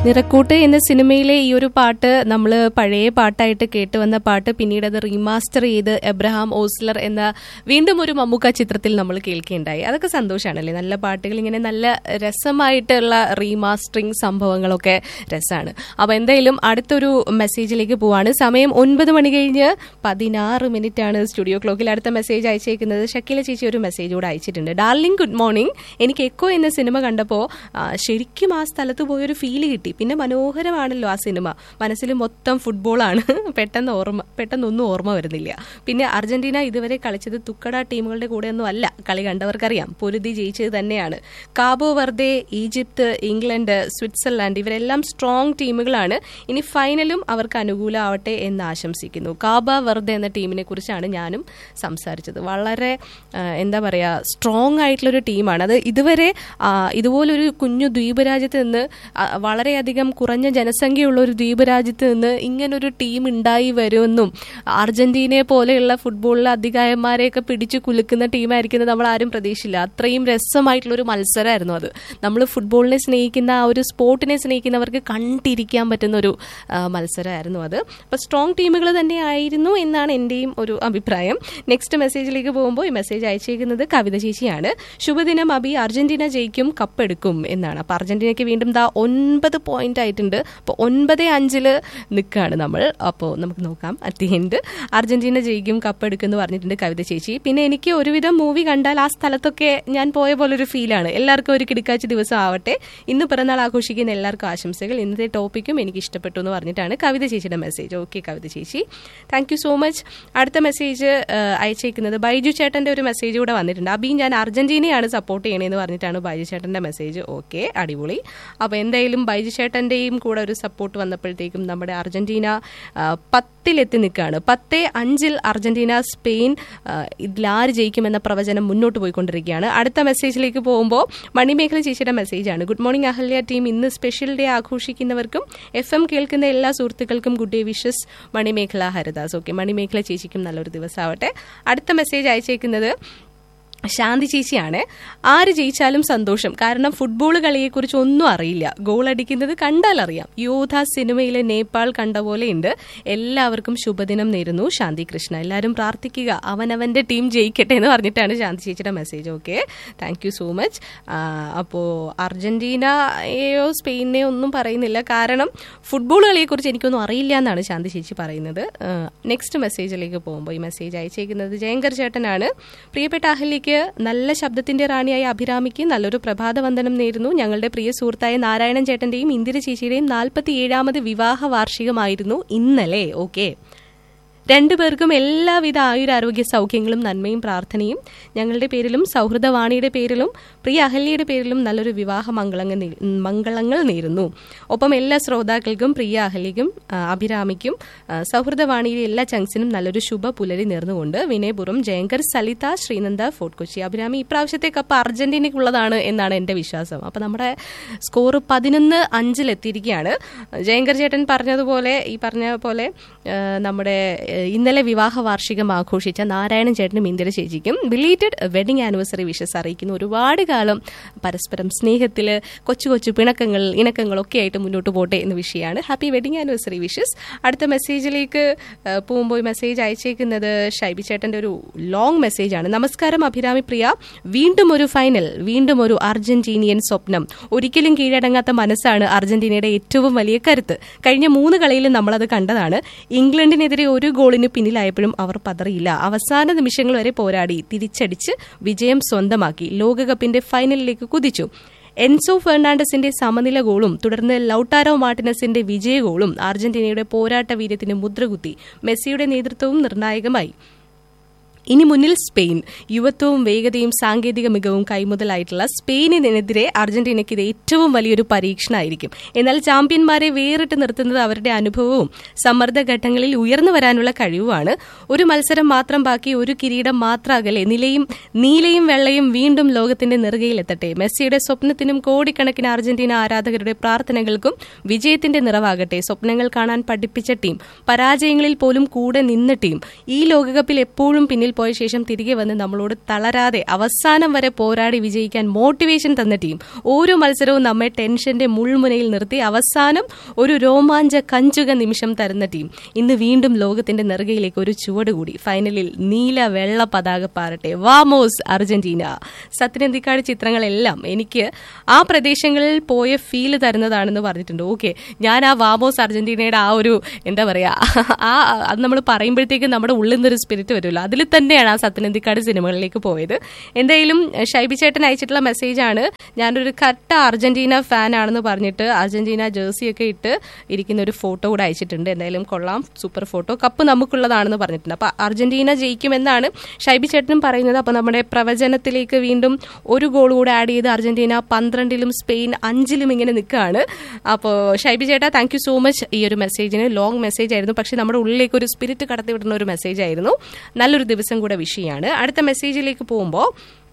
നിറക്കൂട്ട് എന്ന സിനിമയിലെ ഈ ഒരു പാട്ട് നമ്മൾ പഴയ പാട്ടായിട്ട് കേട്ട് വന്ന പാട്ട് പിന്നീട് അത് റീമാസ്റ്റർ ചെയ്ത് എബ്രഹാം ഓസ്ലർ എന്ന വീണ്ടും ഒരു മമ്മൂക്ക ചിത്രത്തിൽ നമ്മൾ കേൾക്കുകയുണ്ടായി അതൊക്കെ സന്തോഷമാണല്ലേ നല്ല പാട്ടുകൾ ഇങ്ങനെ നല്ല രസമായിട്ടുള്ള റീമാസ്റ്ററിങ് സംഭവങ്ങളൊക്കെ രസമാണ് അപ്പോൾ എന്തായാലും അടുത്തൊരു മെസ്സേജിലേക്ക് പോവാണ് സമയം ഒൻപത് മണി കഴിഞ്ഞ് പതിനാറ് മിനിറ്റ് ആണ് സ്റ്റുഡിയോ ക്ലോക്കിൽ അടുത്ത മെസ്സേജ് അയച്ചേക്കുന്നത് ഷക്കീല ചേച്ചി ഒരു മെസ്സേജ് കൂടെ അയച്ചിട്ടുണ്ട് ഡാർലിംഗ് ഗുഡ് മോർണിംഗ് എനിക്ക് എക്കോ എന്ന സിനിമ കണ്ടപ്പോൾ ശരിക്കും ആ സ്ഥലത്ത് പോയൊരു ഫീല് കിട്ടി പിന്നെ മനോഹരമാണല്ലോ ആ സിനിമ മനസ്സിൽ മൊത്തം ഫുട്ബോളാണ് പെട്ടെന്ന് ഓർമ്മ പെട്ടെന്നൊന്നും ഓർമ്മ വരുന്നില്ല പിന്നെ അർജന്റീന ഇതുവരെ കളിച്ചത് തുക്കട ടീമുകളുടെ കൂടെയൊന്നും അല്ല കളി കണ്ടവർക്കറിയാം പൊരുതി ജയിച്ചത് തന്നെയാണ് Cabo Verde Egypt England Switzerland ഇവരെല്ലാം സ്ട്രോങ് ടീമുകളാണ് ഇനി ഫൈനലും അവർക്ക് അനുകൂലമാവട്ടെ എന്ന് ആശംസിക്കുന്നു കാബ വെർദെ എന്ന ടീമിനെ കുറിച്ചാണ് ഞാനും സംസാരിച്ചത് വളരെ ആ, എന്താ പറയുക സ്ട്രോങ് ആയിട്ടുള്ളൊരു ടീമാണ് അത് ഇതുവരെ ആ, ഇതുപോലൊരു കുഞ്ഞു ദ്വീപ് രാജ്യത്ത് നിന്ന് ആ, വളരെയധികം കുറഞ്ഞ ജനസംഖ്യയുള്ള ഒരു ദ്വീപ് രാജ്യത്ത് നിന്ന് ഇങ്ങനൊരു ടീം ഉണ്ടായി വരുമെന്നും അർജന്റീനയെ പോലെയുള്ള ഫുട്ബോളിലെ അധികായന്മാരെയൊക്കെ പിടിച്ചു കുലുക്കുന്ന ടീമായിരിക്കുന്നത് നമ്മൾ ആരും പ്രതീക്ഷിച്ചില്ല അത്രയും രസമായിട്ടുള്ള ഒരു മത്സരമായിരുന്നു അത് നമ്മൾ ഫുട്ബോളിനെ സ്നേഹിക്കുന്ന ആ ഒരു സ്പോർട്ടിനെ സ്നേഹിക്കുന്നവർക്ക് കണ്ടിരിക്കാൻ പറ്റുന്ന ഒരു ആ, മത്സരമായിരുന്നു അത് അപ്പോൾ സ്ട്രോങ് ടീമുകൾ തന്നെ ആയിരുന്നു എന്നാണ് എൻ്റെയും ഒരു അഭിപ്രായം നെക്സ്റ്റ് മെസ്സേജിലേക്ക് പോകുമ്പോൾ ഈ മെസ്സേജ് അയച്ചേക്കുന്നത് കവിത ചേച്ചിയാണ് ശുഭദിനം അബി അർജന്റീന ജയിക്കും കപ്പെടുക്കും എന്നാണ് അപ്പോൾ അർജന്റീനയ്ക്ക് വീണ്ടും ദാ ഒൻപത് പോയിന്റ് ആയിട്ടുണ്ട് അപ്പോൾ ഒൻപത് അഞ്ചില് നിൽക്കുകയാണ് നമ്മൾ അപ്പോൾ നമുക്ക് നോക്കാം അറ്റ് ദി എൻഡ് അർജന്റീന ജയിക്കും കപ്പെടുക്കും എന്ന് പറഞ്ഞിട്ടുണ്ട് കവിത ചേച്ചി പിന്നെ എനിക്ക് ഒരുവിധം മൂവി കണ്ടാൽ ആ സ്ഥലത്തൊക്കെ ഞാൻ പോയ പോലെ ഒരു ഫീലാണ് എല്ലാവർക്കും ഒരു കിടക്കാച്ച ദിവസം ആവട്ടെ ഇന്ന് പിറന്നാൾ ആഘോഷിക്കുന്ന എല്ലാവർക്കും ആശംസകൾ ഇന്നത്തെ ടോപ്പിക്കും എനിക്ക് ഇഷ്ടപ്പെട്ടു എന്ന് പറഞ്ഞിട്ടാണ് കവിത ചേച്ചിയുടെ മെസ്സേജ് ഓക്കെ കവിത ചേച്ചി താങ്ക് യു സോ മച്ച് അടുത്ത മെസ്സേജ് അയച്ചേക്കുന്നത് ബൈജു ചേട്ടന്റെ ഒരു മെസ്സേജ് കൂടെ വന്നിട്ടുണ്ട് അബി ഞാൻ അർജന്റീനയാണ് സപ്പോർട്ട് ചെയ്യണേന്ന് പറഞ്ഞിട്ടാണ് ബൈജു ചേട്ടന്റെ മെസ്സേജ് ഓക്കെ അടിപൊളി അപ്പോൾ എന്തായാലും ബൈജു ചേട്ടന്റെയും കൂടെ ഒരു സപ്പോർട്ട് വന്നപ്പോഴത്തേക്കും നമ്മുടെ അർജന്റീന ആ, പത്തിലെത്തി നിൽക്കുകയാണ് പത്ത് അഞ്ചിൽ അർജന്റീന സ്പെയിൻ ആ, ഇതിലാര് ജയിക്കുമെന്ന പ്രവചനം മുന്നോട്ട് പോയിക്കൊണ്ടിരിക്കുകയാണ് അടുത്ത മെസ്സേജിലേക്ക് പോകുമ്പോൾ മണിമേഖല ചേച്ചിയുടെ മെസ്സേജാണ് ഗുഡ് മോർണിംഗ് അഹല്യ ടീം ഇന്ന് സ്പെഷ്യൽ ഡേ ആഘോഷിക്കുന്നവർക്കും എഫ് എം കേൾക്കുന്ന എല്ലാ സുഹൃത്തുക്കൾക്കും good day wishes Manimekhala Haridas okay Manimekhala ചേച്ചിക്കും നല്ലൊരു ദിവസമാവട്ടെ അടുത്ത മെസ്സേജ് അയച്ചേക്കുന്നത് ശാന്തി ചേച്ചിയാണ് ആര് ജയിച്ചാലും സന്തോഷം കാരണം ഫുട്ബോൾ കളിയെക്കുറിച്ച് ഒന്നും അറിയില്ല ഗോൾ അടിക്കുന്നത് കണ്ടാൽ അറിയാം യോധ സിനിമയിലെ നേപ്പാൾ കണ്ട പോലെയുണ്ട് എല്ലാവർക്കും ശുഭദിനം നേരുന്നു ശാന്തി കൃഷ്ണ എല്ലാവരും പ്രാർത്ഥിക്കുക അവനവന്റെ ടീം ജയിക്കട്ടെ എന്ന് പറഞ്ഞിട്ടാണ് ശാന്തി ചേച്ചിയുടെ message okay thank you so much അപ്പോൾ അർജന്റീനയെയോ സ്പെയിനെയോ ഒന്നും പറയുന്നില്ല കാരണം ഫുട്ബോൾ കളിയെക്കുറിച്ച് എനിക്കൊന്നും അറിയില്ല എന്നാണ് ശാന്തി ചേച്ചി പറയുന്നത് നെക്സ്റ്റ് മെസ്സേജിലേക്ക് പോകുമ്പോൾ ഈ മെസ്സേജ് അയച്ചേക്കുന്നത് ജയങ്കർ ചേട്ടനാണ് പ്രിയപ്പെട്ട അഹല്യയ്ക്ക് നല്ല ശബ്ദത്തിന്റെ റാണിയായ അഭിരാമിക്ക് നല്ലൊരു പ്രഭാതവന്ദനം നേരുന്നു ഞങ്ങളുടെ പ്രിയ സുഹൃത്തായ നാരായണൻ ചേട്ടന്റെയും ഇന്ദിര ചേച്ചിയുടെയും നാൽപ്പത്തി ഏഴാമത് വിവാഹ വാർഷികമായിരുന്നു ഇന്നലെ ഓക്കെ രണ്ടുപേർക്കും എല്ലാവിധ ആയുരാരോഗ്യ സൗഖ്യങ്ങളും നന്മയും പ്രാർത്ഥനയും ഞങ്ങളുടെ പേരിലും സൗഹൃദവാണിയുടെ പേരിലും പ്രിയ അഹല്യയുടെ പേരിലും നല്ലൊരു വിവാഹ മംഗളങ്ങൾ നേ- മംഗളങ്ങൾ നേരുന്നു ഒപ്പം എല്ലാ ശ്രോതാക്കൾക്കും പ്രിയ അഹല്യയ്ക്കും ആ, അഭിരാമിക്കും ആ, സൗഹൃദവാണിയിലെ എല്ലാ ചങ്സിനും നല്ലൊരു ശുഭ പുലരി നേർന്നുകൊണ്ട് വിനയപുരം ജയങ്കർ സലിത ശ്രീനന്ദ ഫോർട്ട് കൊച്ചി അഭിരാമി ഇപ്രാവശ്യത്തെ കപ്പ് അർജന്റീനയ്ക്കുള്ളതാണ് എന്നാണ് എന്റെ വിശ്വാസം അപ്പൊ നമ്മുടെ സ്കോർ പതിനൊന്ന് അഞ്ചിലെത്തിയിരിക്കുകയാണ് ജയങ്കർ ചേട്ടൻ പറഞ്ഞതുപോലെ ഈ പറഞ്ഞ പോലെ ആ, നമ്മുടെ ആ, ഇന്നലെ വിവാഹ വാർഷികം ആഘോഷിച്ച നാരായണൻ ചേട്ടനും ഇന്ദിര ചേച്ചിക്കും ബിലീറ്റഡ് വെഡിങ് ആനിവേഴ്സറി വിഷസ് അറിയിക്കുന്നു ഒരുപാട് കാലം പരസ്പരം സ്നേഹത്തിൽ കൊച്ചു കൊച്ചു പിണക്കങ്ങൾ ഇണക്കങ്ങളൊക്കെ ആയിട്ട് മുന്നോട്ട് പോട്ടെ എന്ന വിഷയമാണ് ഹാപ്പി വെഡിങ് ആനിവേഴ്സറി വിഷസ് അടുത്ത മെസ്സേജിലേക്ക് ആ, പോകുമ്പോൾ ഈ മെസ്സേജ് അയച്ചേക്കുന്നത് ഷൈബി ചേട്ടന്റെ ഒരു ലോങ് മെസ്സേജാണ് നമസ്കാരം അഭിരാമി പ്രിയ വീണ്ടും ഒരു ഫൈനൽ വീണ്ടും ഒരു അർജന്റീനിയൻ സ്വപ്നം ഒരിക്കലും കീഴടങ്ങാത്ത മനസ്സാണ് അർജന്റീനയുടെ ഏറ്റവും വലിയ കരുത്ത് കഴിഞ്ഞ മൂന്ന് കളിയിലും നമ്മളത് കണ്ടതാണ് ഇംഗ്ലണ്ടിനെതിരെ ഒരു ഗോളിന് പിന്നിലായപ്പോഴും അവർ പതറിയില്ല അവസാന നിമിഷങ്ങൾ വരെ പോരാടി തിരിച്ചടിച്ച് വിജയം സ്വന്തമാക്കി ലോകകപ്പിന്റെ ഫൈനലിലേക്ക് കുതിച്ചു എൻസോ ഫെർണാണ്ടസിന്റെ സമനില ഗോളും തുടർന്ന് ലൌട്ടാരോ മാർട്ടിനസിന്റെ വിജയ ഗോളും അർജന്റീനയുടെ പോരാട്ട വീര്യത്തിന് മുദ്രകുത്തി മെസ്സിയുടെ നേതൃത്വവും നിർണായകമായി ഇനി മുന്നിൽ സ്പെയിൻ യുവത്വവും വേഗതയും സാങ്കേതിക മികവും കൈമുതലായിട്ടുള്ള സ്പെയിനിനെതിരെ അർജന്റീനയ്ക്ക് ഇത് ഏറ്റവും വലിയൊരു പരീക്ഷണമായിരിക്കും എന്നാൽ ചാമ്പ്യന്മാരെ വേറിട്ട് നിർത്തുന്നത് അവരുടെ അനുഭവവും സമ്മർദ്ദ ഘട്ടങ്ങളിൽ ഉയർന്നു വരാനുള്ള കഴിവുമാണ് ഒരു മത്സരം മാത്രം ബാക്കി ഒരു കിരീടം മാത്രം അകലെ നിലയും നീലയും വെള്ളയും വീണ്ടും ലോകത്തിന്റെ നെറുകയിലെത്തട്ടെ മെസ്സിയുടെ സ്വപ്നത്തിനും കോടിക്കണക്കിന് അർജന്റീന ആരാധകരുടെ പ്രാർത്ഥനകൾക്കും വിജയത്തിന്റെ നിറവാകട്ടെ സ്വപ്നങ്ങൾ കാണാൻ പഠിപ്പിച്ച ടീം പരാജയങ്ങളിൽ പോലും കൂടെ നിന്ന ടീം ഈ ലോകകപ്പിൽ എപ്പോഴും പിന്നിൽ പോയ ശേഷം തിരികെ വന്ന് നമ്മളോട് തളരാതെ അവസാനം വരെ പോരാടി വിജയിക്കാൻ മോട്ടിവേഷൻ തന്ന ടീം ഓരോ മത്സരവും നമ്മെ ടെൻഷന്റെ മുൾമുനയിൽ നിർത്തി അവസാനം ഒരു രോമാഞ്ച കഞ്ചുക നിമിഷം തരുന്ന ടീം ഇന്ന് വീണ്ടും ലോകത്തിന്റെ നെറുകയിലേക്ക് ഒരു ചുവട് കൂടി ഫൈനലിൽ നീല വെള്ള പതാക പാറട്ടെ വാമോസ് അർജന്റീന സത്യനന്ദിക്കാട് ചിത്രങ്ങളെല്ലാം എനിക്ക് ആ പ്രദേശങ്ങളിൽ പോയ ഫീൽ തരുന്നതാണെന്ന് പറഞ്ഞിട്ടുണ്ട് ഓക്കെ ഞാൻ ആ വാമോസ് അർജന്റീനയുടെ ആ ഒരു എന്താ പറയാ ആ അത് നമ്മൾ പറയുമ്പോഴത്തേക്കും നമ്മുടെ ഉള്ളിൽ നിന്നൊരു സ്പിരിറ്റ് വരുമല്ലോ അതിൽ തന്നെയാണ് ആ സത്യനന്ദിക്കാട് സിനിമകളിലേക്ക് പോയത് എന്തായാലും ഷൈബി ചേട്ടൻ അയച്ചിട്ടുള്ള മെസ്സേജാണ് ഞാനൊരു കട്ട അർജന്റീന ഫാൻ ആണെന്ന് പറഞ്ഞിട്ട് അർജന്റീന ജേഴ്സി ഒക്കെ ഇട്ട് ഇരിക്കുന്ന ഒരു ഫോട്ടോ കൂടെ അയച്ചിട്ടുണ്ട് എന്തായാലും കൊള്ളാം സൂപ്പർ ഫോട്ടോ കപ്പ് നമുക്കുള്ളതാണെന്ന് പറഞ്ഞിട്ടുണ്ട് അപ്പൊ അർജന്റീന ജയിക്കുമെന്നാണ് ഷൈബി ചേട്ടനും പറയുന്നത് അപ്പൊ നമ്മുടെ പ്രവചനത്തിലേക്ക് വീണ്ടും ഒരു ഗോൾ കൂടെ ആഡ് ചെയ്ത് അർജന്റീന പന്ത്രണ്ടിലും സ്പെയിൻ അഞ്ചിലും ഇങ്ങനെ നിൽക്കുകയാണ് അപ്പോൾ ഷൈബി ചേട്ടാ താങ്ക് യു സോ മച്ച് ഈ ഒരു മെസ്സേജിന് ലോങ് മെസ്സേജ് ആയിരുന്നു പക്ഷെ നമ്മുടെ ഉള്ളിലേക്ക് ഒരു സ്പിരിറ്റ് കടത്തിവിടുന്ന ഒരു മെസ്സേജ് ആയിരുന്നു നല്ലൊരു ദിവസം കൂടെ വിഷയമാണ് അടുത്ത മെസ്സേജിലേക്ക് പോകുമ്പോൾ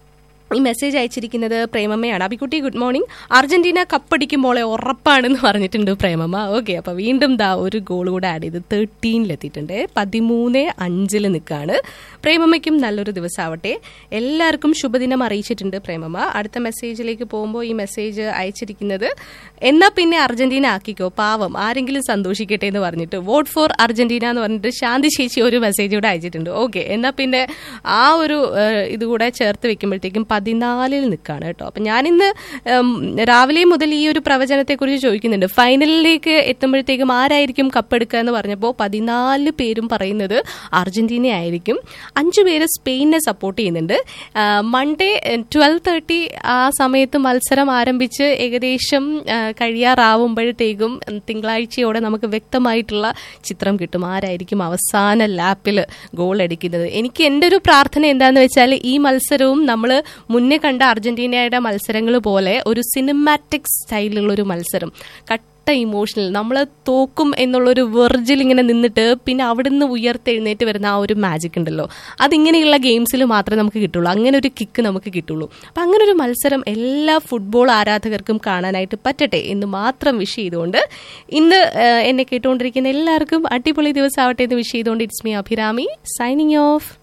ഈ മെസ്സേജ് അയച്ചിരിക്കുന്നത് പ്രേമമ്മയാണ് അബിക്കുട്ടി ഗുഡ് മോർണിംഗ് അർജന്റീന കപ്പടിക്കുമ്പോളെ ഉറപ്പാണെന്ന് പറഞ്ഞിട്ടുണ്ട് പ്രേമമ്മ ഓക്കെ അപ്പൊ വീണ്ടും ദാ ഒരു ഗോൾ കൂടെ ആഡ് ചെയ്ത് തേർട്ടീനിലെത്തിയിട്ടുണ്ട് പതിമൂന്ന് അഞ്ചിൽ നിൽക്കുകയാണ് പ്രേമമ്മയ്ക്കും നല്ലൊരു ദിവസമാവട്ടെ എല്ലാവർക്കും ശുഭദിനം അറിയിച്ചിട്ടുണ്ട് പ്രേമമ്മ അടുത്ത മെസ്സേജിലേക്ക് പോകുമ്പോൾ ഈ മെസ്സേജ് അയച്ചിരിക്കുന്നത് എന്നാ പിന്നെ അർജന്റീന ആക്കിക്കോ പാവം ആരെങ്കിലും സന്തോഷിക്കട്ടെ എന്ന് പറഞ്ഞിട്ട് വോട്ട് ഫോർ അർജന്റീന എന്ന് പറഞ്ഞിട്ട് ശാന്തി ചേച്ചി ഒരു മെസ്സേജ് കൂടെ അയച്ചിട്ടുണ്ട് ഓക്കെ എന്നാ പിന്നെ ആ ഒരു ഏഹ്, ഇതുകൂടെ ചേർത്ത് വെക്കുമ്പോഴത്തേക്കും പതിനാലിൽ നിൽക്കുകയാണ് കേട്ടോ അപ്പം ഞാനിന്ന് ഉം, രാവിലെ മുതൽ ഈ ഒരു പ്രവചനത്തെക്കുറിച്ച് ചോദിക്കുന്നുണ്ട് ഫൈനലിലേക്ക് എത്തുമ്പോഴത്തേക്കും ആരായിരിക്കും കപ്പെടുക്കുക എന്ന് പറഞ്ഞപ്പോൾ പതിനാല് പേരും പറയുന്നത് അർജന്റീന ആയിരിക്കും അഞ്ചു പേര് സ്പെയിനെ സപ്പോർട്ട് ചെയ്യുന്നുണ്ട് ആ, മൺഡേ ട്വൽവ് തേർട്ടി ആ സമയത്ത് മത്സരം ആരംഭിച്ച് ഏകദേശം ആ, കഴിയാറാവുമ്പോഴത്തേക്കും ഉം, തിങ്കളാഴ്ചയോടെ നമുക്ക് വ്യക്തമായിട്ടുള്ള ചിത്രം കിട്ടും ആരായിരിക്കും അവസാന ലാപ്പിൽ ഗോൾ അടിക്കുന്നത് എനിക്ക് എൻ്റെ ഒരു പ്രാർത്ഥന എന്താന്ന് വെച്ചാൽ ഈ മത്സരവും നമ്മൾ മുന്നേ കണ്ട അർജന്റീനയുടെ മത്സരങ്ങൾ പോലെ ഒരു സിനിമാറ്റിക് സ്റ്റൈലുള്ള ഒരു മത്സരം കട്ട ഇമോഷണൽ നമ്മൾ തോക്കും എന്നുള്ളൊരു വെർജിൽ ഇങ്ങനെ നിന്നിട്ട് പിന്നെ അവിടുന്ന് ഉയർത്തെഴുന്നേറ്റ് വരുന്ന ആ ഒരു മാജിക് ഉണ്ടല്ലോ അതിങ്ങനെയുള്ള ഗെയിംസിൽ മാത്രമേ നമുക്ക് കിട്ടുള്ളൂ അങ്ങനെ ഒരു കിക്ക് നമുക്ക് കിട്ടുള്ളൂ അപ്പം അങ്ങനെ ഒരു മത്സരം എല്ലാ ഫുട്ബോൾ ആരാധകർക്കും കാണാനായിട്ട് പറ്റട്ടെ എന്ന് മാത്രം വിഷ് ചെയ്തുകൊണ്ട് ഇന്ന് ആ, എന്നെ കേട്ടുകൊണ്ടിരിക്കുന്ന എല്ലാവർക്കും അടിപൊളി ദിവസമാവട്ടെ എന്ന് വിഷ് ചെയ്തുകൊണ്ട് it's me Abhirami signing of